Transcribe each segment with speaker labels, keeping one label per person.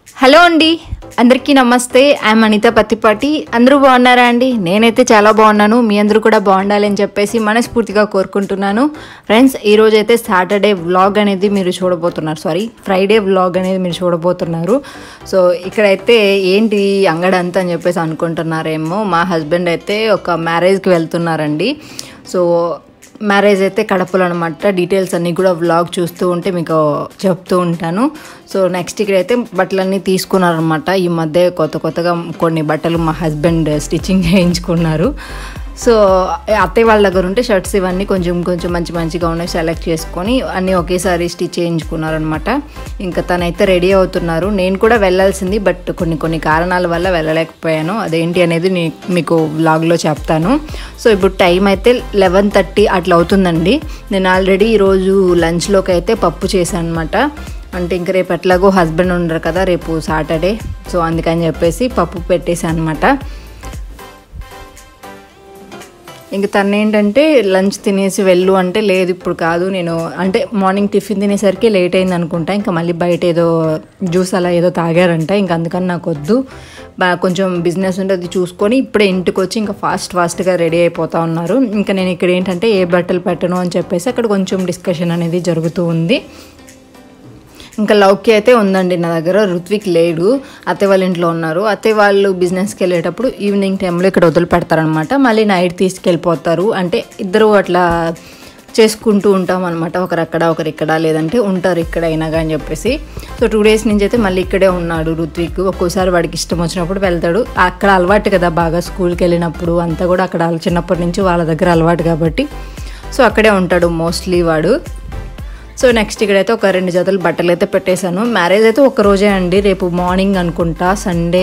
Speaker 1: Hello అండి అందరికీ నమస్తే ఐఎమ్ అనిత పత్తిపాటి అందరూ బాగున్నారా అండి నేనైతే చాలా బాగున్నాను మీ అందరూ కూడా బాగుండాలని చెప్పేసి మనస్ఫూర్తిగా కోరుకుంటున్నాను ఫ్రెండ్స్ ఈరోజు అయితే సాటర్డే వ్లాగ్ అనేది మీరు చూడబోతున్నారు సారీ ఫ్రైడే వ్లాగ్ అనేది మీరు చూడబోతున్నారు సో ఇక్కడైతే ఏంటి అంగడంతా అని చెప్పేసి అనుకుంటున్నారేమో మా హస్బెండ్ అయితే ఒక మ్యారేజ్కి వెళ్తున్నారండి సో మ్యారేజ్ అయితే కడపలో అనమాట డీటెయిల్స్ అన్నీ కూడా వ్లాగ్ చూస్తూ ఉంటే మీకు చెప్తూ ఉంటాను సో నెక్స్ట్ ఇక్కడైతే బట్టలన్నీ తీసుకున్నారనమాట ఈ మధ్య కొత్త కొత్తగా కొన్ని బట్టలు మా హస్బెండ్ స్టిచ్చింగ్ చేయించుకున్నారు సో అత్తయ్య వాళ్ళ దగ్గర ఉంటే షర్ట్స్ ఇవన్నీ కొంచెం కొంచెం మంచి మంచిగా ఉన్నాయి సెలెక్ట్ చేసుకొని అన్నీ ఒకేసారి స్టిచ్ చేయించుకున్నారనమాట ఇంకా తనైతే రెడీ అవుతున్నారు నేను కూడా వెళ్ళాల్సింది బట్ కొన్ని కొన్ని కారణాల వల్ల వెళ్ళలేకపోయాను అదేంటి అనేది నీ- మీకు వ్లాగ్లో చెప్తాను సో ఇప్పుడు టైం అయితే లెవెన్ థర్టీ అట్లా అవుతుందండి నేను ఆల్రెడీ ఈరోజు లంచ్లోకి అయితే పప్పు చేశాను అనమాట అంటే ఇంక రేపు ఎట్లాగో హస్బెండ్ ఉండరు కదా రేపు సాటర్డే సో అందుకని చెప్పేసి పప్పు పెట్టేశాను అనమాట ఇంక తను ఏంటంటే లంచ్ తినేసి వెళ్ళు అంటే లేదు ఇప్పుడు కాదు నేను అంటే మార్నింగ్ టిఫిన్ తినేసరికి లేట్ అయింది అనుకుంటా ఇంకా మళ్ళీ బయట ఏదో జ్యూస్ అలా ఏదో తాగారంట ఇంకా అందుకని నాకు వద్దు బా కొంచెం బిజినెస్ ఉంటే అది చూసుకొని ఇప్పుడే ఇంటికి వచ్చి ఇంకా ఫాస్ట్ ఫాస్ట్గా రెడీ అయిపోతా ఉన్నారు ఇంకా నేను ఇక్కడ ఏంటంటే ఏ బట్టలు పెట్టను అని చెప్పేసి అక్కడ కొంచెం డిస్కషన్ అనేది జరుగుతూ ఉంది ఇంకా లౌకి అయితే ఉందండి నా దగ్గర రుత్విక్ లేడు అత్తయ్య వాళ్ళ ఇంట్లో ఉన్నారు అత్తయ్య వాళ్ళు బిజినెస్కి వెళ్ళేటప్పుడు ఈవినింగ్ టైంలో ఇక్కడ వదిలిపెడతారనమాట మళ్ళీ నైట్ తీసుకెళ్ళిపోతారు అంటే ఇద్దరు అట్లా చేసుకుంటూ ఉంటాం అనమాట ఒకరు అక్కడ ఒకరు ఇక్కడ లేదంటే ఉంటారు ఇక్కడ అయినా కానీ చెప్పేసి సో టూ డేస్ నుంచి అయితే మళ్ళీ ఇక్కడే ఉన్నాడు రుత్విక్ ఒక్కోసారి వాడికి ఇష్టం వచ్చినప్పుడు వెళ్తాడు అక్కడ అలవాటు కదా బాగా స్కూల్కి వెళ్ళినప్పుడు అంతా కూడా అక్కడ చిన్నప్పటి నుంచి వాళ్ళ దగ్గర అలవాటు కాబట్టి సో అక్కడే ఉంటాడు మోస్ట్లీ వాడు సో నెక్స్ట్ ఇక్కడైతే ఒక రెండు జతలు బట్టలు అయితే పెట్టేశాను మ్యారేజ్ అయితే ఒక రోజే అండి రేపు మార్నింగ్ అనుకుంటా సండే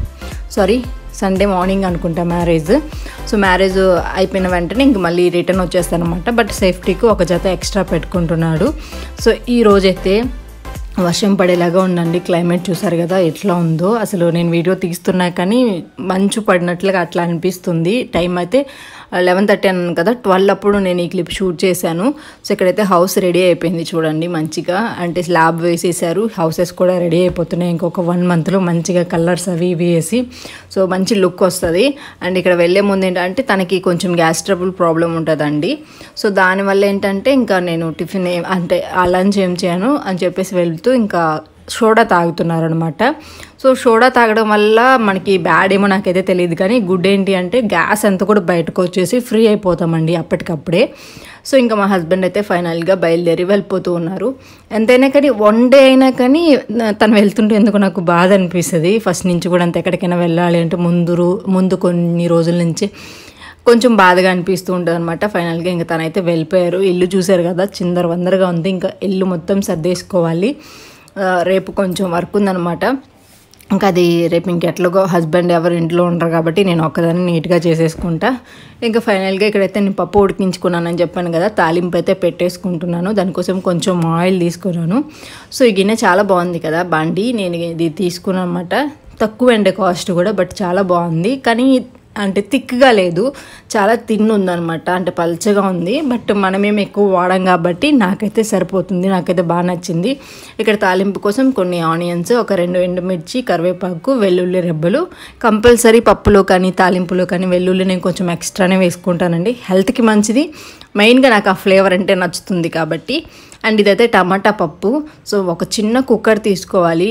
Speaker 1: సారీ సండే మార్నింగ్ అనుకుంటా మ్యారేజ్ సో మ్యారేజ్ అయిపోయిన వెంటనే ఇంక మళ్ళీ రిటర్న్ వచ్చేస్తాను అనమాట బట్ సేఫ్టీకి ఒక జత ఎక్స్ట్రా పెట్టుకుంటున్నాడు సో ఈ రోజైతే వర్షం పడేలాగా ఉందండి క్లైమేట్ చూసారు కదా ఎట్లా ఉందో అసలు నేను వీడియో తీస్తున్నా కానీ మంచు పడినట్లుగా అట్లా అనిపిస్తుంది టైం అయితే లెవెన్ థర్టీ అన్నాను కదా ట్వెల్వ్ అప్పుడు నేను ఈ క్లిప్ షూట్ చేశాను సో ఇక్కడైతే హౌస్ రెడీ అయిపోయింది చూడండి మంచిగా అంటే స్లాబ్ వేసేసారు హౌసెస్ కూడా రెడీ అయిపోతున్నాయి ఇంకొక వన్ మంత్లో మంచిగా కలర్స్ అవి ఇవి వేసి సో మంచి లుక్ వస్తుంది అండ్ ఇక్కడ వెళ్ళే ముందు ఏంటంటే తనకి కొంచెం గ్యాస్ ట్రబుల్ ప్రాబ్లం ఉంటుందండి సో దానివల్ల ఏంటంటే ఇంకా నేను టిఫిన్ ఏం- అంటే ఆ లంచ్ ఏం చేయను అని చెప్పేసి వెళ్తూ ఇంకా సోడా తాగుతున్నారు అనమాట సో సోడా తాగడం వల్ల మనకి బ్యాడ్ ఏమో నాకైతే తెలియదు కానీ గుడ్ ఏంటి అంటే గ్యాస్ అంతా కూడా బయటకు వచ్చేసి ఫ్రీ అయిపోతామండి అప్పటికప్పుడే సో ఇంకా మా హస్బెండ్ అయితే ఫైనల్గా బయలుదేరి వెళ్ళిపోతూ ఉన్నారు ఎంతైనా కానీ వన్ డే అయినా కానీ నా- తను వెళ్తుంటే ఎందుకు నాకు బాధ అనిపిస్తుంది ఫస్ట్ నుంచి కూడా అంత ఎక్కడికైనా వెళ్ళాలి అంటే ముందు రో- ముందు కొన్ని రోజుల నుంచి కొంచెం బాధగా అనిపిస్తూ ఉంటుంది అనమాట ఫైనల్గా ఇంకా తనైతే వెళ్ళిపోయారు ఇల్లు చూశారు కదా చిందర వందరగా ఉంది ఇంకా ఇల్లు మొత్తం సర్దేసుకోవాలి ఆ, రేపు కొంచెం వర్క్ ఉందనమాట ఇంకా అది రేపు ఇంకెట్లాగో హస్బెండ్ ఎవరు ఇంట్లో ఉండరు కాబట్టి నేను ఒక్కదాన్ని నీట్గా చేసేసుకుంటా ఇంకా ఫైనల్గా ఇక్కడైతే నేను పప్పు ఉడికించుకున్నానని చెప్పాను కదా తాలింపు అయితే పెట్టేసుకుంటున్నాను దానికోసం కొంచెం ఆయిల్ తీసుకున్నాను సో ఈ గిన్నె చాలా బాగుంది కదా బండి నేను ఇది తీసుకున్నాను అనమాట తక్కువ అండి కాస్ట్ కూడా బట్ చాలా బాగుంది కానీ అంటే థిక్గా లేదు చాలా తిన్ ఉందనమాట అంటే పల్చగా ఉంది బట్ మనమేం ఎక్కువ వాడం కాబట్టి నాకైతే సరిపోతుంది నాకైతే బాగా నచ్చింది ఇక్కడ తాలింపు కోసం కొన్ని ఆనియన్స్ ఒక రెండు ఎండుమిర్చి కరివేపాకు వెల్లుల్లి రెబ్బలు కంపల్సరీ పప్పులో కానీ తాలింపులో కానీ వెల్లుల్లి నేను కొంచెం ఎక్స్ట్రానే వేసుకుంటానండి హెల్త్కి మంచిది మెయిన్గా నాకు ఆ ఫ్లేవర్ అంటే నచ్చుతుంది కాబట్టి అండ్ ఇదైతే టమాటా పప్పు సో ఒక చిన్న కుక్కర్ తీసుకోవాలి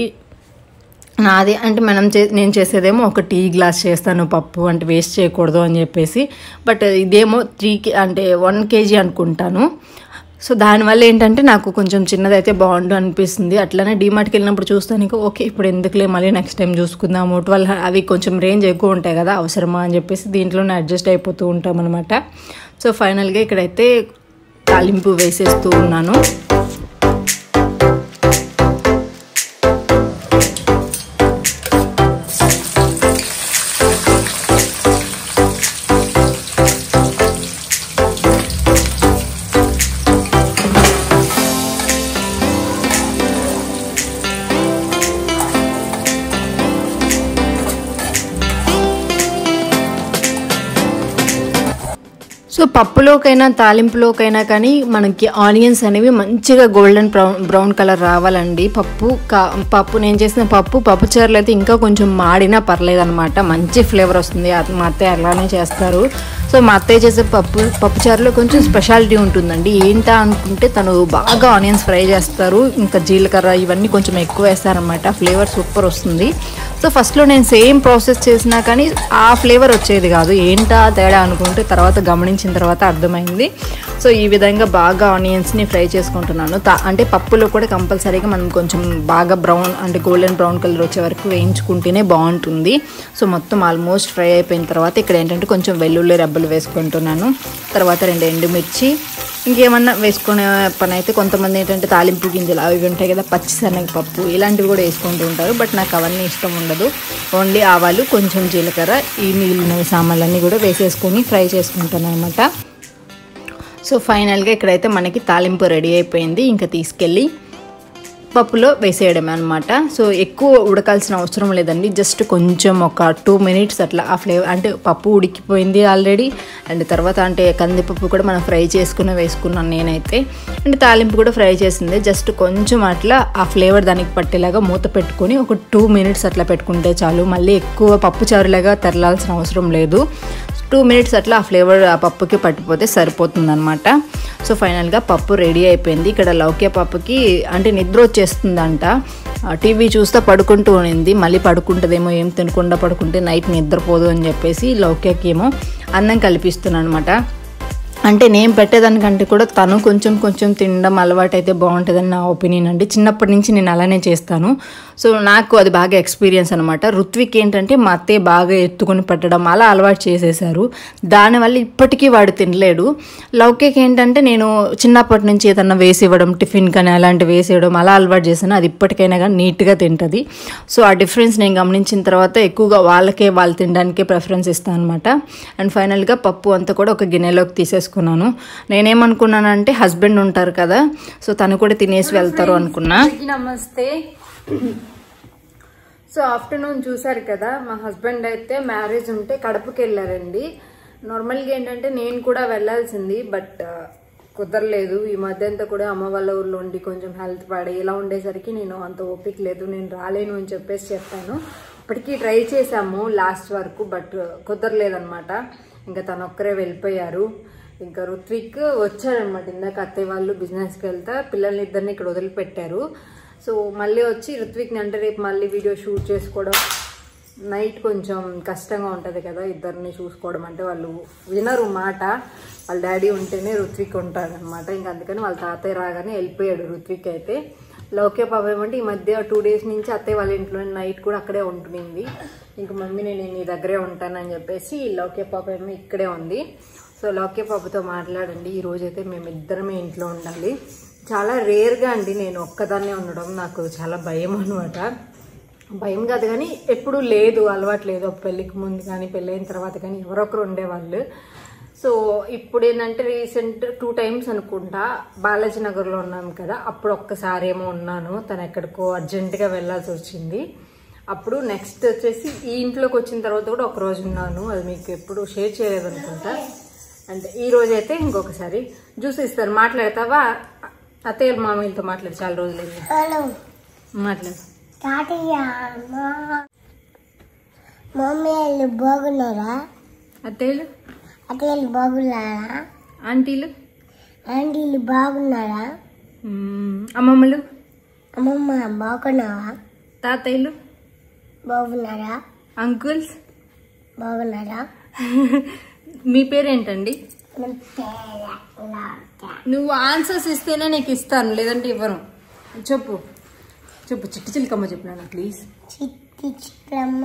Speaker 1: నాది అంటే మనం చే నేను చేసేదేమో ఒక టీ గ్లాస్ చేస్తాను పప్పు అంటే వేస్ట్ చేయకూడదు అని చెప్పేసి బట్ ఇదేమో త్రీ కే అంటే వన్ కేజీ అనుకుంటాను సో దానివల్ల ఏంటంటే నాకు కొంచెం చిన్నదైతే బాగుండు అనిపిస్తుంది అట్లనే డీమార్ట్కి వెళ్ళినప్పుడు చూస్తానికి ఓకే ఇప్పుడు ఎందుకులే మళ్ళీ నెక్స్ట్ టైం చూసుకుందాము ట్వెల్వ్ అవి కొంచెం రేంజ్ ఎక్కువ ఉంటాయి కదా అవసరమా అని చెప్పేసి దీంట్లోనే అడ్జస్ట్ అయిపోతూ ఉంటాం అనమాట సో ఫైనల్గా ఇక్కడైతే తాలింపు వేసేస్తూ ఉన్నాను సో సో పప్పులోకైనా తాలింపులోకైనా కానీ మనకి ఆనియన్స్ అనేవి మంచిగా గోల్డెన్ బ్రౌన్ బ్రౌన్ కలర్ రావాలండి పప్పు కా పప్పు నేను చేసిన పప్పు పప్పు చారులు అయితే ఇంకా కొంచెం మాడినా పర్లేదు అనమాట మంచి ఫ్లేవర్ వస్తుంది అది మా అత్తయ్య అలానే చేస్తారు సో మా అత్తయ్య చేసే పప్పు పప్పు చారులో కొంచెం స్పెషాలిటీ ఉంటుందండి ఏంటా అనుకుంటే తను బాగా ఆనియన్స్ ఫ్రై చేస్తారు ఇంకా జీలకర్ర ఇవన్నీ కొంచెం ఎక్కువ వేస్తారనమాట ఫ్లేవర్ సూపర్ వస్తుంది సో ఫస్ట్లో నేను సేమ్ ప్రాసెస్ చేసినా కానీ ఆ ఫ్లేవర్ వచ్చేది కాదు ఏంటా తేడా అనుకుంటే తర్వాత గమనించిన తర్వాత అర్థమైంది సో ఈ విధంగా బాగా ఆనియన్స్ని ఫ్రై చేసుకుంటున్నాను తా అంటే పప్పులో కూడా కంపల్సరీగా మనం కొంచెం బాగా బ్రౌన్ అంటే గోల్డెన్ బ్రౌన్ కలర్ వచ్చే వరకు వేయించుకుంటేనే బాగుంటుంది సో మొత్తం ఆల్మోస్ట్ ఫ్రై అయిపోయిన తర్వాత ఇక్కడ ఏంటంటే కొంచెం వెల్లుల్లి రెబ్బలు వేసుకుంటున్నాను తర్వాత రెండు ఎండుమిర్చి ఇంకేమన్నా వేసుకునే పని అయితే కొంతమంది ఏంటంటే తాలింపు గింజలు అవి ఉంటాయి కదా పచ్చి శనగపప్పు ఇలాంటివి కూడా వేసుకుంటూ ఉంటారు బట్ నాకు అవన్నీ ఇష్టం ఉండదు ఓన్లీ ఆవాలు కొంచెం జీలకర్ర ఈ మిగిలిన సామాన్లన్నీ కూడా వేసేసుకొని ఫ్రై చేసుకుంటాను అనమాట సో ఫైనల్గా ఇక్కడైతే మనకి తాలింపు రెడీ అయిపోయింది ఇంకా తీసుకెళ్ళి పప్పులో వేసేయడమే అనమాట సో ఎక్కువ ఉడకాల్సిన అవసరం లేదండి జస్ట్ కొంచెం ఒక టూ మినిట్స్ అట్లా ఆ ఫ్లేవర్ అంటే పప్పు ఉడికిపోయింది ఆల్రెడీ అండ్ తర్వాత అంటే కందిపప్పు కూడా మనం ఫ్రై చేసుకుని వేసుకున్నాను నేనైతే అండ్ తాలింపు కూడా ఫ్రై చేసింది జస్ట్ కొంచెం అట్లా ఆ ఫ్లేవర్ దానికి పట్టేలాగా మూత పెట్టుకొని ఒక టూ మినిట్స్ అట్లా పెట్టుకుంటే చాలు మళ్ళీ ఎక్కువ పప్పు చారులాగా తెరలాల్సిన అవసరం లేదు టూ మినిట్స్ అట్లా ఆ ఫ్లేవర్ ఆ పప్పుకి పట్టిపోతే సరిపోతుందన్నమాట సో ఫైనల్గా పప్పు రెడీ అయిపోయింది ఇక్కడ లౌక్య పప్పుకి అంటే నిద్ర వచ్చేస్తుందంట టీవీ చూస్తే పడుకుంటూ ఉన్నింది మళ్ళీ పడుకుంటుందేమో ఏం తినకుండా పడుకుంటే నైట్ నిద్రపోదు అని చెప్పేసి లౌక్యకి ఏమో అన్నం కల్పిస్తున్నాను అనమాట అంటే నేను పెట్టేదానికంటే కూడా తను కొంచెం కొంచెం తినడం అలవాటు అయితే బాగుంటుందని నా ఒపీనియన్ అండి చిన్నప్పటి నుంచి నేను అలానే చేస్తాను సో నాకు అది బాగా ఎక్స్పీరియన్స్ అనమాట ఋత్విక్ ఏంటంటే మా అత్తయ్య బాగా ఎత్తుకొని పెట్టడం అలా అలవాటు చేసేసారు దానివల్ల ఇప్పటికీ వాడు తినలేడు లౌకిక్ ఏంటంటే నేను చిన్నప్పటి నుంచి ఏదన్నా వేసి ఇవ్వడం టిఫిన్ కానీ అలాంటివి వేసి ఇవ్వడం అలా అలవాటు చేశాను అది ఇప్పటికైనా కానీ నీట్గా తింటుంది సో ఆ డిఫరెన్స్ నేను గమనించిన తర్వాత ఎక్కువగా వాళ్ళకే వాళ్ళు తినడానికే ప్రిఫరెన్స్ ఇస్తాను అనమాట అండ్ ఫైనల్గా పప్పు అంతా కూడా ఒక గిన్నెలోకి తీసేసుకున్నాను నేనేమనుకున్నానంటే హస్బెండ్ ఉంటారు కదా సో తను కూడా తినేసి వెళ్తారు అనుకున్నా నమస్తే సో ఆఫ్టర్నూన్ చూసారు కదా మా హస్బెండ్ అయితే మ్యారేజ్ ఉంటే కడపకి వెళ్ళారండి నార్మల్గా ఏంటంటే నేను కూడా వెళ్ళాల్సింది బట్ కుదరలేదు ఈ మధ్య అంతా కూడా అమ్మ వాళ్ళ ఊర్లో ఉండి కొంచెం హెల్త్ పాడి ఇలా ఉండేసరికి నేను అంత ఓపిక లేదు నేను రాలేను అని చెప్పేసి చెప్పాను ఇప్పటికీ ట్రై చేశాము లాస్ట్ వరకు బట్ కుదరలేదనమాట ఇంకా తను ఒక్కరే వెళ్ళిపోయారు ఇంకా రుత్విక్ వచ్చారనమాట ఇందాక అత్తయ్య వాళ్ళు బిజినెస్కి వెళ్తా పిల్లల్ని ఇద్దరిని ఇక్కడ వదిలిపెట్టారు సో మళ్ళీ వచ్చి రుత్విక్ని అంటే రేపు మళ్ళీ వీడియో షూట్ చేసుకోవడం నైట్ కొంచెం కష్టంగా ఉంటుంది కదా ఇద్దరిని చూసుకోవడం అంటే వాళ్ళు వినరు మాట వాళ్ళ డాడీ ఉంటేనే రుత్విక్ ఉంటాడు అనమాట ఇంకా అందుకని వాళ్ళ తాతయ్య రాగానే వెళ్ళిపోయాడు రుత్విక్ అయితే లౌక్య పాప ఏమంటే ఈ మధ్య టూ డేస్ నుంచి అత్తయ్య వాళ్ళ ఇంట్లో నైట్ కూడా అక్కడే ఉంటునింది ఇంకా మమ్మీ నేను నీ దగ్గరే ఉంటానని చెప్పేసి లౌక్య పాప ఏమో ఇక్కడే ఉంది సో లౌక్య పాపతో మాట్లాడండి ఈ రోజైతే మేము ఇద్దరమే ఇంట్లో ఉండాలి చాలా రేర్గా అండి నేను ఒక్కదాన్నే ఉండడం నాకు చాలా భయం అనమాట భయం కాదు కానీ ఎప్పుడు లేదు అలవాటు లేదు ఒక పెళ్ళికి ముందు కానీ పెళ్ళైన తర్వాత కానీ ఎవరొకరు ఉండేవాళ్ళు సో ఇప్పుడు ఏంటంటే రీసెంట్ టూ టైమ్స్ అనుకుంటా బాలాజీ నగర్లో ఉన్నాం కదా అప్పుడు ఒక్కసారి ఏమో ఉన్నాను తను ఎక్కడికో అర్జెంటుగా వెళ్ళాల్సి వచ్చింది అప్పుడు నెక్స్ట్ వచ్చేసి ఈ ఇంట్లోకి వచ్చిన తర్వాత కూడా ఒక రోజు ఉన్నాను అది మీకు ఎప్పుడు షేర్ చేయలేదు అనుకుంటా అంటే ఈ రోజు అయితే ఇంకొకసారి జ్యూస్ ఇస్తారు మాట్లాడతావా అత్తయ్య మామయ్యలతో మాట్లాడు చాలా రోజులైంది
Speaker 2: హలో
Speaker 1: మాట్లాడు
Speaker 2: తాతయ్య అమ్మ మమ్మీ వాళ్ళు బాగున్నారా
Speaker 1: అత్తయ్యలు
Speaker 2: అత్తయ్యలు బాగున్నారా
Speaker 1: ఆంటీలు
Speaker 2: ఆంటీలు బాగున్నారా
Speaker 1: మ్మ్, అమ్మమ్మలు
Speaker 2: అమ్మమ్మ బాగున్నావా
Speaker 1: తాతయ్యలు
Speaker 2: బాగున్నారా
Speaker 1: అంకుల్స్
Speaker 2: బాగున్నారా
Speaker 1: మీ పేరేంటండి
Speaker 2: నా పేరు లాగా.
Speaker 1: నువ్వు ఆన్సర్స్ ఇస్తేనే నీకు ఇస్తాను లేదంటే ఇవ్వను చెప్పు చెప్పు చిట్టి చిలకమ్మ చెప్పినాను ప్లీజ్
Speaker 2: చిట్టి చిట్టమ్మ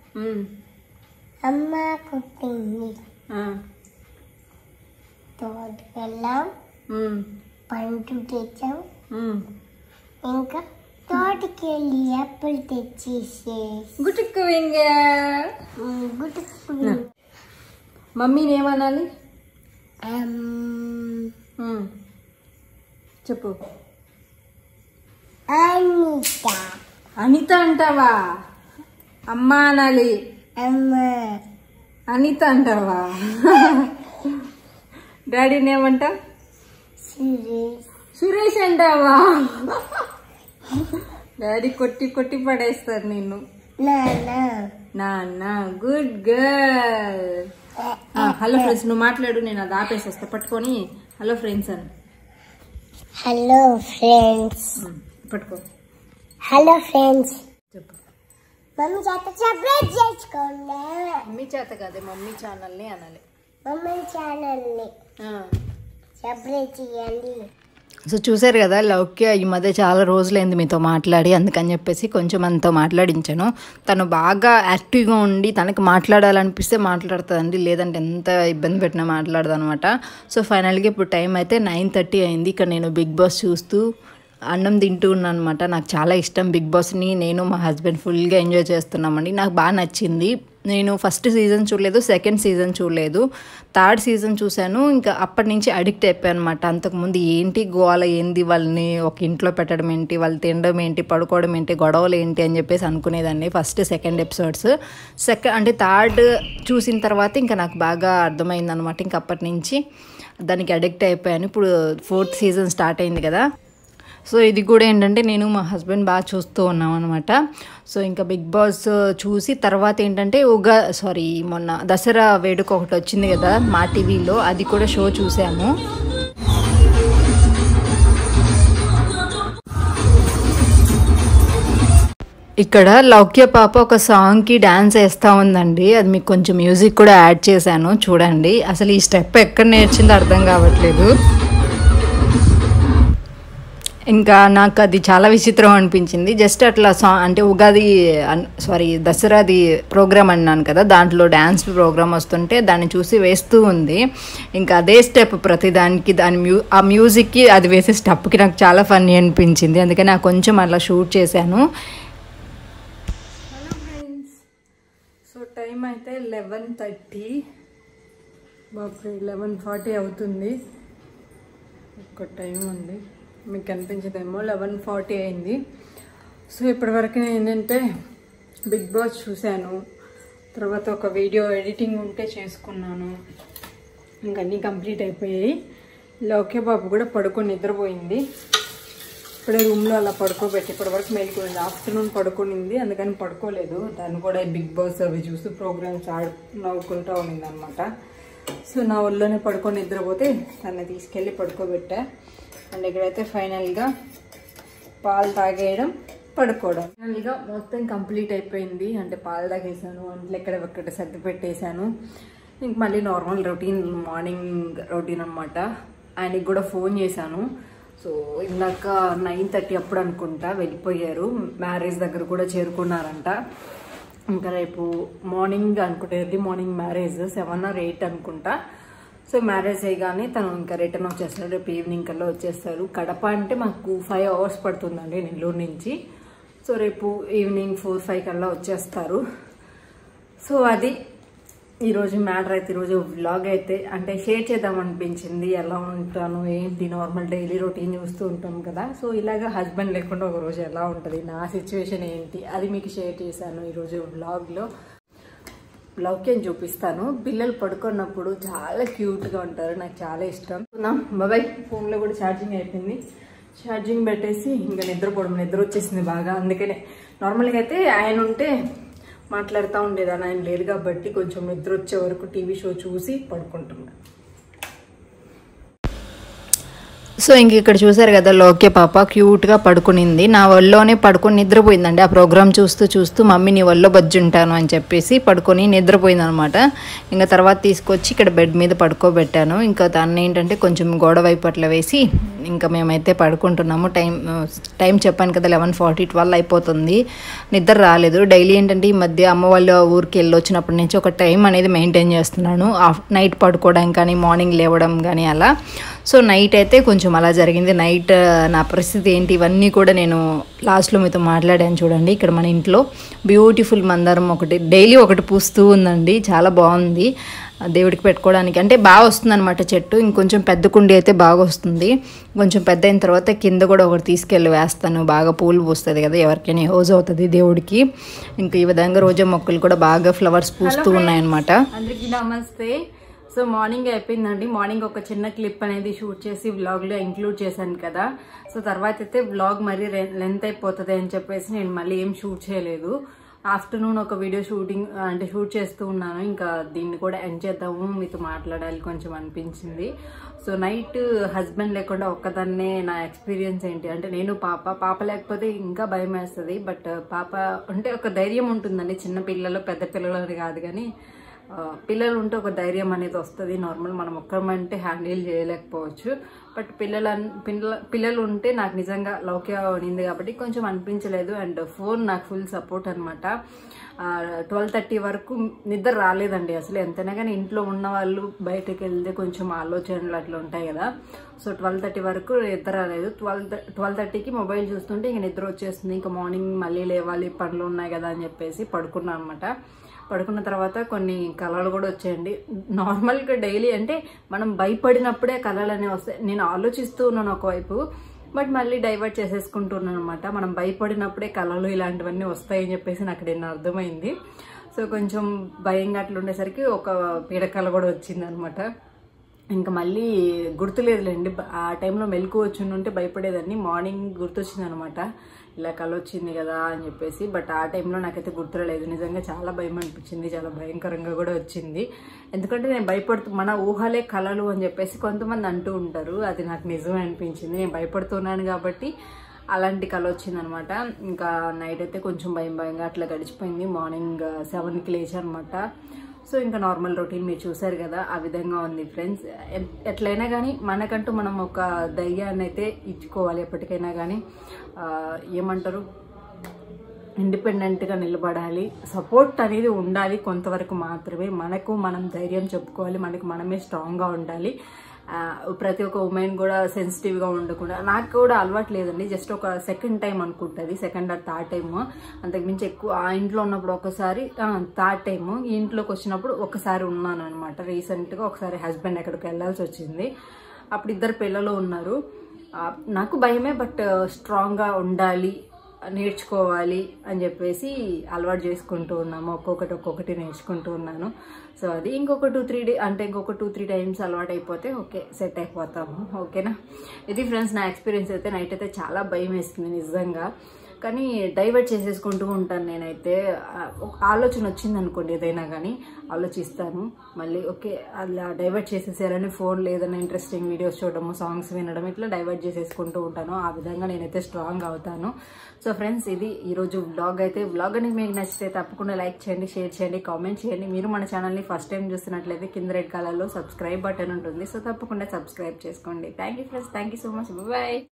Speaker 2: అమ్మ కుట్టింది తోటకెళ్ళాం పండు తెచ్చాం ఇంకా తోటకెళ్ళి అప్పులు తెచ్చేసి
Speaker 1: గుటుక్కు వింగా
Speaker 2: గుట్టుకు
Speaker 1: మమ్మీని ఏమనాలి
Speaker 2: అమ్,
Speaker 1: మ్మ్. చెప్పు
Speaker 2: అనిత
Speaker 1: అనిత అంటావా అమ్మ అనాలి
Speaker 2: అమ్మ
Speaker 1: అనిత అంటావా డాడీని ఏమంటా
Speaker 2: సురేష్
Speaker 1: సురేష్ అంటావా డాడీ కొట్టి కొట్టి పడేస్తారు నిన్ను
Speaker 2: నాన్న
Speaker 1: నాన్న గుడ్ గర్ల్ హలో ఫ్రెండ్స్ నువ్వు మాట్లాడు నేను అది ఆపేసి వస్తా పట్టుకొని హలో ఫ్రెండ్స్ అని
Speaker 2: హలో ఫ్రెండ్స్
Speaker 1: ఉమ్, పట్టుకో
Speaker 2: హలో ఫ్రెండ్స్
Speaker 1: చెప్పు
Speaker 2: మమ్మీ చేత సబ్స్క్రైబ్ చేసుకోండి
Speaker 1: మమ్మీ చేత కాదే మమ్మీ ఛానల్ని అనాలి
Speaker 2: మమ్మీ ఛానల్ని
Speaker 1: ఆ.
Speaker 2: సబ్స్క్రైబ్ చేయండి
Speaker 1: సో చూసారు కదా లౌక్య ఈ మధ్య చాలా రోజులైంది మీతో మాట్లాడి అందుకని చెప్పేసి కొంచెం మనతో మాట్లాడించాను తను బాగా యాక్టివ్గా ఉండి తనకి మాట్లాడాలనిపిస్తే మాట్లాడుతుందండి లేదంటే ఎంత ఇబ్బంది పెట్టినా మాట్లాడదు అనమాట సో ఫైనల్గా ఇప్పుడు టైం అయితే నైన్ థర్టీ అయింది ఇక్కడ నేను బిగ్ బాస్ చూస్తూ అన్నం తింటూ ఉన్నాను అనమాట నాకు చాలా ఇష్టం బిగ్ బాస్ని నేను మా హస్బెండ్ ఫుల్గా ఎంజాయ్ చేస్తున్నామండి నాకు బాగా నచ్చింది నేను ఫస్ట్ సీజన్ చూడలేదు సెకండ్ సీజన్ చూడలేదు థర్డ్ సీజన్ చూశాను ఇంకా అప్పటి నుంచి అడిక్ట్ అయిపోయాను అనమాట అంతకుముందు ఏంటి గోల ఏంది వాళ్ళని ఒక ఇంట్లో పెట్టడం ఏంటి వాళ్ళు తినడం ఏంటి పడుకోవడం ఏంటి గొడవలు ఏంటి అని చెప్పేసి అనుకునేదాన్ని ఫస్ట్ సెకండ్ ఎపిసోడ్స్ సెకండ్ అంటే థర్డ్ చూసిన తర్వాత ఇంకా నాకు బాగా అర్థమైంది అనమాట ఇంకా అప్పటి నుంచి దానికి అడిక్ట్ అయిపోయాను ఇప్పుడు ఫోర్త్ సీజన్ స్టార్ట్ అయింది కదా సో ఇది కూడా ఏంటంటే నేను మా హస్బెండ్ బాగా చూస్తూ ఉన్నాం అనమాట సో ఇంకా బిగ్ బాస్ చూసి తర్వాత ఏంటంటే ఉగా సారీ మొన్న దసరా వేడుక ఒకటి వచ్చింది కదా మా టీవీలో అది కూడా షో చూసాము ఇక్కడ లౌక్య పాప ఒక సాంగ్కి డ్యాన్స్ వేస్తూ ఉందండి అది మీకు కొంచెం మ్యూజిక్ కూడా యాడ్ చేశాను చూడండి అసలు ఈ స్టెప్ ఎక్కడ నేర్చిందో అర్థం కావట్లేదు ఇంకా నాకు అది చాలా విచిత్రం అనిపించింది జస్ట్ అట్లా సా అంటే ఉగాది సారీ దసరాది ప్రోగ్రామ్ అన్నాను కదా దాంట్లో డ్యాన్స్ ప్రోగ్రామ్ వస్తుంటే దాన్ని చూసి వేస్తూ ఉంది ఇంకా అదే స్టెప్ ప్రతి దానికి దాని మ్యూ ఆ మ్యూజిక్కి అది వేసే స్టెప్కి నాకు చాలా ఫన్నీ అనిపించింది అందుకని నాకు కొంచెం అలా షూట్ చేశాను హలో ఫ్రెండ్స్ సో టైం అయితే లెవెన్ థర్టీ బాబు లెవెన్ ఫార్టీ అవుతుంది ఒక్క టైం ఉంది మీకు కనిపించదేమో లెవెన్ ఫార్టీ అయింది సో ఇప్పటివరకు నేను ఏంటంటే బిగ్ బాస్ చూశాను తర్వాత ఒక వీడియో ఎడిటింగ్ ఉంటే చేసుకున్నాను ఇంకా అన్నీ కంప్లీట్ అయిపోయాయి లౌక్య బాబు కూడా పడుకొని నిద్రపోయింది ఇప్పుడే రూమ్లో అలా పడుకోబెట్టి ఇప్పటివరకు మేలుకోయింది ఆఫ్టర్నూన్ పడుకునింది అందుకని పడుకోలేదు దాన్ని కూడా బిగ్ బాస్ అవి చూసి ప్రోగ్రామ్స్ ఆడు నవ్వుకుంటూ ఉన్నింది అనమాట సో నా ఒళ్ళోనే పడుకొని నిద్రపోతే తన్ని తీసుకెళ్ళి పడుకోబెట్టా అండ్ ఇక్కడైతే ఫైనల్గా పాలు తాగేయడం పడుకోవడం ఫైనల్గా మొత్తం కంప్లీట్ అయిపోయింది అంటే పాలు తాగేసాను అంట్లో ఎక్కడ ఎక్కడ సర్ది పెట్టేశాను ఇంక మళ్ళీ నార్మల్ రొటీన్ మార్నింగ్ రొటీన్ అనమాట ఆయనకి కూడా ఫోన్ చేశాను సో ఇందాక నైన్ థర్టీ అప్పుడు అనుకుంటా వెళ్ళిపోయారు మ్యారేజ్ దగ్గర కూడా చేరుకున్నారంట ఇంకా రేపు మార్నింగ్ అనుకుంటా early morning marriage seven or eight అనుకుంటా సో మ్యారేజ్ అయ్యగానే తను ఇంకా రిటర్న్ వచ్చేస్తాడు రేపు ఈవినింగ్ కల్లా వచ్చేస్తారు కడప అంటే మాకు ఫైవ్ అవర్స్ పడుతుందండి నెల్లూరు నుంచి సో రేపు ఈవినింగ్ ఫోర్ ఫైవ్ కల్లా వచ్చేస్తారు సో అది ఈరోజు మ్యాటర్ అయితే ఈరోజు వ్లాగ్ అయితే అంటే షేర్ చేద్దాం అనిపించింది ఎలా ఉంటాను ఏంటి నార్మల్ డైలీ రొటీన్ చూస్తూ ఉంటాం కదా సో ఇలాగ హస్బెండ్ లేకుండా ఒక రోజు ఎలా ఉంటుంది నా సిచ్యువేషన్ ఏంటి అది మీకు షేర్ చేశాను ఈరోజు వ్లాగ్లో లౌక్యం చూపిస్తాను పిల్లలు పడుకున్నప్పుడు చాలా క్యూట్గా ఉంటారు నాకు చాలా ఇష్టం నా బాబాయ్ ఫోన్లో కూడా ఛార్జింగ్ అయిపోయింది ఛార్జింగ్ పెట్టేసి ఇంకా నిద్రపోవడం నిద్ర వచ్చేసింది బాగా అందుకనే నార్మల్గా అయితే ఆయన ఉంటే మాట్లాడుతూ ఉండేదాన్ని ఆయన లేరు కాబట్టి కొంచెం నిద్ర వచ్చే వరకు టీవీ షో చూసి పడుకుంటున్నాను సో ఇంక ఇక్కడ చూసారు కదా లోకే పాప క్యూట్గా పడుకునింది నా ఒళ్ళోనే పడుకొని నిద్రపోయిందండి ఆ ప్రోగ్రామ్ చూస్తూ చూస్తూ మమ్మీ నీ ఒళ్ళో బజ్జుంటాను అని చెప్పేసి పడుకొని నిద్రపోయింది అనమాట ఇంకా తర్వాత తీసుకొచ్చి ఇక్కడ బెడ్ మీద పడుకోబెట్టాను ఇంకా దాన్ని ఏంటంటే కొంచెం గోడ వైపు అట్లా వేసి ఇంకా మేమైతే పడుకుంటున్నాము టైం టైం చెప్పాను కదా లెవెన్ ఫార్టీ ట్వెల్వ్ అయిపోతుంది నిద్ర రాలేదు డైలీ ఏంటంటే ఈ మధ్య అమ్మ వాళ్ళ ఊరికి వెళ్ళి వచ్చినప్పటి నుంచి ఒక టైం అనేది మెయింటైన్ చేస్తున్నాను ఆఫ్ నైట్ పడుకోవడం కానీ మార్నింగ్ లేవడం కానీ అలా సో నైట్ అయితే కొంచెం అలా జరిగింది నైట్ నా పరిస్థితి ఏంటి ఇవన్నీ కూడా నేను లాస్ట్లో మీతో మాట్లాడాను చూడండి ఇక్కడ మన ఇంట్లో బ్యూటిఫుల్ మందారం ఒకటి డైలీ ఒకటి పూస్తూ ఉందండి చాలా బాగుంది దేవుడికి పెట్టుకోవడానికి అంటే బాగా వస్తుంది అనమాట చెట్టు ఇంకొంచెం పెద్ద కుండి అయితే బాగా వస్తుంది కొంచెం పెద్ద అయిన తర్వాత కింద కూడా ఒకటి తీసుకెళ్ళి వేస్తాను బాగా పూలు పూస్తుంది కదా ఎవరికైనా యూజ్ అవుతుంది దేవుడికి ఇంకా ఈ విధంగా రోజా మొక్కలు కూడా బాగా ఫ్లవర్స్ పూస్తూ ఉన్నాయన్నమాట అందరికీ నమస్తే సో మార్నింగ్ అయిపోయిందండి మార్నింగ్ ఒక చిన్న క్లిప్ అనేది షూట్ చేసి వ్లాగ్లో ఇంక్లూడ్ చేశాను కదా సో తర్వాత అయితే వ్లాగ్ మరీ లెంత్ అయిపోతుంది అని చెప్పేసి నేను మళ్ళీ ఏం షూట్ చేయలేదు ఆఫ్టర్నూన్ ఒక వీడియో షూటింగ్ అంటే షూట్ చేస్తూ ఉన్నాను ఇంకా దీన్ని కూడా ఎండ్ చేద్దాము మీతో మాట్లాడాలి కొంచెం అనిపించింది సో నైట్ హస్బెండ్ లేకుండా ఒక్కదాన్నే నా ఎక్స్పీరియన్స్ ఏంటి అంటే నేను పాప పాప లేకపోతే ఇంకా భయం వేస్తుంది బట్ పాప అంటే ఒక ధైర్యం ఉంటుందండి చిన్న పిల్లలు పెద్ద పిల్లలు అని కాదు కానీ ఆ, పిల్లలు ఉంటే ఒక ధైర్యం అనేది వస్తుంది నార్మల్ మనం ఒక్కరమంటే హ్యాండిల్ చేయలేకపోవచ్చు బట్ పిల్లల పిల్ల పిల్లలు ఉంటే నాకు నిజంగా లౌక్య ఉండింది కాబట్టి కొంచెం అనిపించలేదు అండ్ ఫోన్ నాకు ఫుల్ సపోర్ట్ అనమాట ట్వెల్వ్ థర్టీ వరకు నిద్ర రాలేదండి అసలు ఎంతైనా కానీ ఇంట్లో ఉన్న వాళ్ళు బయటకు వెళ్తే కొంచెం ఆలోచనలు అట్లా ఉంటాయి కదా సో ట్వెల్వ్ థర్టీ వరకు నిద్ర రాలేదు ట్వెల్వ్ ట్వెల్వ్ థర్టీకి మొబైల్ చూస్తుంటే ఇంక నిద్ర వచ్చేస్తుంది ఇంకా మార్నింగ్ మళ్ళీ లేవాలి పనులు ఉన్నాయి కదా అని చెప్పేసి పడుకున్నాను అనమాట పడుకున్న తర్వాత కొన్ని కళలు కూడా వచ్చాయండి నార్మల్గా డైలీ అంటే మనం భయపడినప్పుడే కళలు అనేవి వస్తాయి నేను ఆలోచిస్తూ ఉన్నాను ఒకవైపు బట్ మళ్ళీ డైవర్ట్ చేసేసుకుంటున్నాను అనమాట మనం భయపడినప్పుడే కళలు ఇలాంటివన్నీ వస్తాయని చెప్పేసి నాకు నిన్న అర్థమైంది సో కొంచెం భయంగా అట్లా ఉండేసరికి ఒక పీడకల కూడా వచ్చిందనమాట ఇంకా మళ్ళీ గుర్తులేదులేండి బ- ఆ టైంలో మెలకు వచ్చి ఉంటే భయపడేదాన్ని మార్నింగ్ గుర్తొచ్చింది అనమాట ఇలా కళ వచ్చింది కదా అని చెప్పేసి బట్ ఆ టైంలో నాకైతే గుర్తురాలేదు నిజంగా చాలా భయం అనిపించింది చాలా భయంకరంగా కూడా వచ్చింది ఎందుకంటే నేను భయపడుతూ మన ఊహలే కళలు అని చెప్పేసి కొంతమంది అంటూ ఉంటారు అది నాకు నిజమే అనిపించింది నేను భయపడుతున్నాను కాబట్టి అలాంటి కళ వచ్చిందనమాట ఇంకా నైట్ అయితే కొంచెం భయం భయంగా అట్లా గడిచిపోయింది మార్నింగ్ సెవెన్కి లేచానమాట సో ఇంకా నార్మల్ రొటీన్ మీరు చూసారు కదా ఆ విధంగా ఉంది ఫ్రెండ్స్ ఎ- ఎట్లయినా కానీ మనకంటూ మనం ఒక ధైర్యాన్ని అయితే ఇచ్చుకోవాలి ఎప్పటికైనా కానీ ఆ, ఏమంటారు ఇండిపెండెంట్గా నిలబడాలి సపోర్ట్ అనేది ఉండాలి కొంతవరకు మాత్రమే మనకు మనం ధైర్యం చెప్పుకోవాలి మనకు మనమే స్ట్రాంగ్గా ఉండాలి ఆ, ప్రతి ఒక్క ఉమెన్ కూడా సెన్సిటివ్గా ఉండకుండా నాకు కూడా అలవాటు లేదండి జస్ట్ ఒక సెకండ్ టైం అనుకుంటుంది సెకండ్ ఆర్ థర్డ్ టైమ్ అంతకుమించి ఎక్కువ ఆ ఇంట్లో ఉన్నప్పుడు ఒకసారి థర్డ్ టైం ఈ ఇంట్లోకి వచ్చినప్పుడు ఒకసారి ఉన్నాను అనమాట రీసెంట్గా ఒకసారి హస్బెండ్ ఎక్కడికి వెళ్ళాల్సి వచ్చింది అప్పుడు ఇద్దరు పిల్లలు ఉన్నారు ఆ, నాకు భయమే బట్ స్ట్రాంగ్గా ఉండాలి నేర్చుకోవాలి అని చెప్పేసి అలవాటు చేసుకుంటూ ఉన్నాము ఒక్కొక్కటి ఒక్కొక్కటి నేర్చుకుంటూ ఉన్నాను సో అది ఇంకొక టూ త్రీ డే అంటే ఇంకొక టూ త్రీ టైమ్స్ అలవాటు అయిపోతే ఓకే సెట్ అయిపోతాము ఓకేనా ఇది ఫ్రెండ్స్ నా ఎక్స్పీరియన్స్ అయితే నైట్ అయితే చాలా భయం వేస్తుంది నిజంగా కానీ డైవర్ట్ చేసేసుకుంటూ ఉంటాను నేనైతే ఆ, ఒక ఆలోచన వచ్చింది అనుకోండి ఏదైనా కానీ ఆలోచిస్తాను మళ్ళీ ఓకే అలా డైవర్ట్ చేసేసారని ఫోన్ లేదన్న ఇంట్రెస్టింగ్ వీడియోస్ చూడడము సాంగ్స్ వినడం ఇట్లా డైవర్ట్ చేసేసుకుంటూ ఉంటాను ఆ విధంగా నేనైతే స్ట్రాంగ్ అవుతాను సో ఫ్రెండ్స్ ఇది ఈరోజు వ్లాగ్ అయితే వ్లాగ్ అనేది మీకు నచ్చితే తప్పకుండా లైక్ చేయండి షేర్ చేయండి కామెంట్ చేయండి మీరు మన ఛానల్ని ఫస్ట్ టైం చూస్తున్నట్లయితే కింద రెడ్ కలర్లో సబ్స్క్రైబ్ బటన్ ఉంటుంది సో తప్పకుండా సబ్స్క్రైబ్ చేసుకోండి thank you friends thank you so much bye